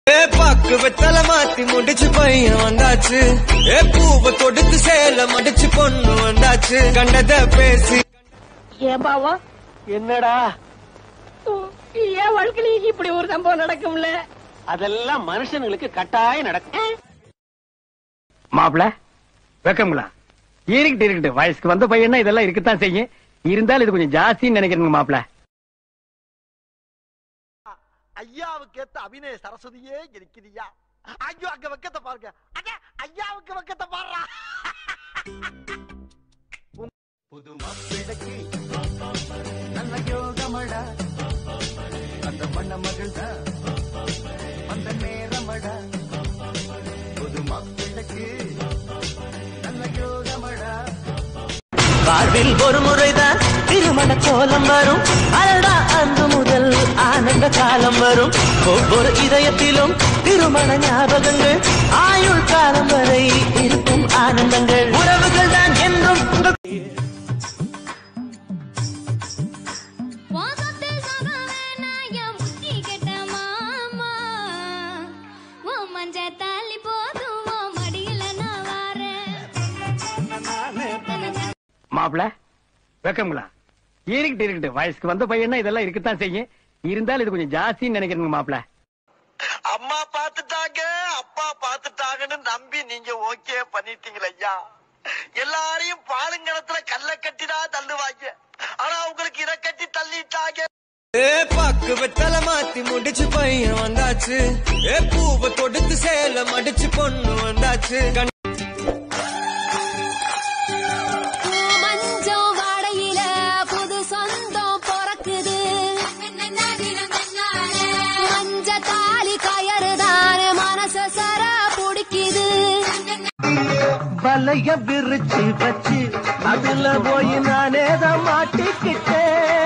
ஏ பாக்கு வெத்தல மாத்தி முடிச்சு பையன் வந்தாச்சு ஏ பூவை தொடுத்து சேல மடிச்சு பொண்ணு வந்தாச்சு கண்டத பேசி ஏன் பாவா என்னடா என் வாழ்க்கையில இப்படி ஒரு சம்பவம் நடக்கும்ல அதெல்லாம் மனுஷனுங்களுக்கு கட்டாயம் நடக்கும் மாப்பிள வெக்கங்களா இருக்கட்டு இருக்கட்டு வயசுக்கு வந்த பையனா இதெல்லாம் இருக்கத்தான் செய்யும் இருந்தாலும் இது கொஞ்சம் ஜாஸ்தின்னு நினைக்கிறேங்க மாப்பிள ஐயாவுக்கு ஏத்த அபிநய சரஸ்வதியே இருக்கிறியா ஐயோ அங்க வெக்கத்தை பாருங்க அட ஐயாவுக்கு வெக்கத்தை பாருடா புது மாப்பிளைக்கு நல்ல யோகமடா அந்த மண்ண மகிழ்ந்தா அந்த நேரமடா புது மாப்பிளைக்கு நல்ல யோகமடா வாழ்வில் ஒரு முறைதான் திருமண கோலம் வரும் அடடா அன்று முதல் ஆனந்த காலம் வரும் ஒவ்வொரு இதயத்திலும் திருமண ஞாபகங்கள் ஆயுள் காலம் வரை இருக்கும் ஆனந்தங்கள் உறவுகள் தான் என்றும் உங்கள் வாசத்தில் சகவேனா என் புத்தி கெட்ட மாமா உன் மஞ்ச தாலி போதும் உன் மடியில நான் வாரேன் மாப்பிள வெக்கங்களா இருக்கட்டு இருக்கட்டு வயசுக்கு வந்த பையனா இதெல்லாம் இருக்கத்தான் செய்யும் இருந்தாலும் இது கொஞ்சம் ஜாஸ்தின்னு நினைக்கிறேங்க மாப்பிள அம்மா பாத்துட்டாங்க அப்பா பாத்துட்டாங்கன்னு நம்பி நீங்க ஓகே பண்ணிட்டீங்கள ஐயா எல்லாரையும் பாலுங்கணத்துல கல்ல கட்டிடா தள்ளுவாங்க ஆனா உங்களுக்கு இத கட்டி தள்ளிட்டாங்க ஏ பாக்கு வெத்தல மாத்தி முடிச்சு பையன் வந்தாச்சு ஏ பூவை தொடுத்து சேல மடிச்சு பொண்ணு வந்தாச்சு கண்ட மஞ்சம் வாடையில புது சொந்தம் பிறக்குது மஞ்ச தாலி கயறுதான் மனச சர பிடிக்குது வலைய விரிச்சு வச்சு அதுல போய் நானே தான் மாட்டிக்கிட்டேன்